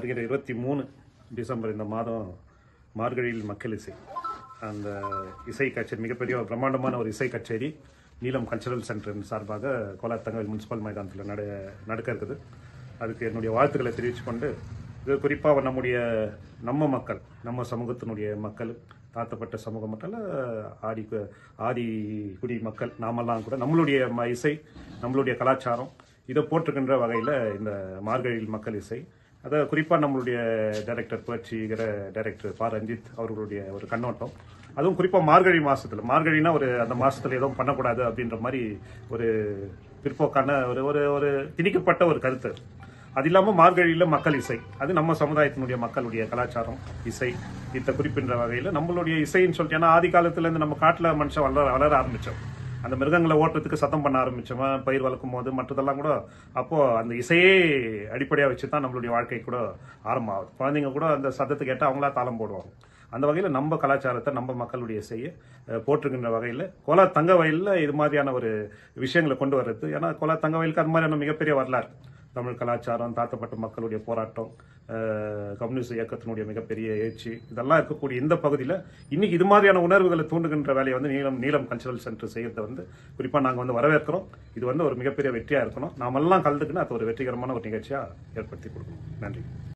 வருகிற இருபத்தி மூணு டிசம்பர் இந்த மாதம் மார்கழியில் மக்கள் இசை அந்த இசை கச்சேரி மிகப்பெரிய ஒரு பிரம்மாண்டமான ஒரு இசை கச்சேரி நீலம் கல்ச்சரல் சென்டரின் சார்பாக கோலார் தங்கவேல் முனிசிபல் மைதானத்தில் நட நடக்க இருக்குது அதுக்கு என்னுடைய வாழ்த்துக்களை தெரிவித்துக் கொண்டு இது குறிப்பாக நம்முடைய நம்ம மக்கள் நம்ம சமூகத்தினுடைய மக்கள் தாழ்த்தப்பட்ட சமூக மக்கள் ஆடி ஆதி குடி மக்கள் நாமெல்லாம் கூட நம்மளுடைய ம- இசை நம்மளுடைய கலாச்சாரம் இதை போற்றுகின்ற வகையில் இந்த மார்கழியில் மக்கள் இசை அதை குறிப்பாக நம்மளுடைய டைரக்டர் புரட்சிகர டைரக்டர் பா ரஞ்சித் அவர்களுடைய ஒரு கண்ணோட்டம் அதுவும் குறிப்பாக மார்கழி மாசத்துல மார்கழினா ஒரு அந்த மாசத்துல எதுவும் பண்ணக்கூடாது அப்படின்ற மாதிரி ஒரு பிற்போக்கான ஒரு ஒரு ஒரு திணிக்கப்பட்ட ஒரு கருத்து அது இல்லாமல் மார்கழியில் மக்கள் இசை அது நம்ம சமுதாயத்தினுடைய மக்களுடைய கலாச்சாரம் இசை இதை குறிப்பின்ற வகையில் நம்மளுடைய இசைன்னு சொல்லிட்டு ஏன்னா ஆதி காலத்துலேருந்து நம்ம காட்டில் மனுஷன் வளர வளர ஆரம்பித்தோம் அந்த மிருகங்களை ஓட்டுறதுக்கு சத்தம் பண்ண ஆரம்பிச்சோமா பயிர் வளர்க்கும் போது மற்றதெல்லாம் கூட அப்போ அந்த இசையே அடிப்படையாக வச்சு தான் நம்மளுடைய வாழ்க்கை கூட ஆரம்பம் ஆகுது குழந்தைங்க கூட அந்த சத்தத்தை கேட்டால் அவங்களா தாளம் போடுவாங்க அந்த வகையில் நம்ம கலாச்சாரத்தை நம்ம மக்களுடைய இசையை அஹ், போற்றுகின்ற வகையில் கோலா தங்க வயலில் இது மாதிரியான ஒரு விஷயங்களை கொண்டு வர்றது ஏன்னா கோலா தங்க வயலுக்கு அது மாதிரியான மிகப்பெரிய வரலாறு தமிழ் கலாச்சாரம் தாழ்த்தப்பட்ட மக்களுடைய போராட்டம் அஹ், கம்யூனிஸ்ட் இயக்கத்தினுடைய மிகப்பெரிய எழுச்சி இதெல்லாம் இருக்கக்கூடிய இந்த பகுதியில் இன்னைக்கு இது மாதிரியான உணர்வுகளை தூண்டுகின்ற வேலையை வந்து நீலம் நீலம் கல்ச்சரல் சென்டர் செய்யறதை வந்து குறிப்பாக நாங்கள் வந்து வரவேற்கிறோம் இது வந்து ஒரு மிகப்பெரிய வெற்றியாக இருக்கணும் நாமெல்லாம் கலந்துக்கின்னு அது ஒரு வெற்றிகரமான ஒரு நிகழ்ச்சியாக ஏற்படுத்தி கொடுக்கணும் நன்றி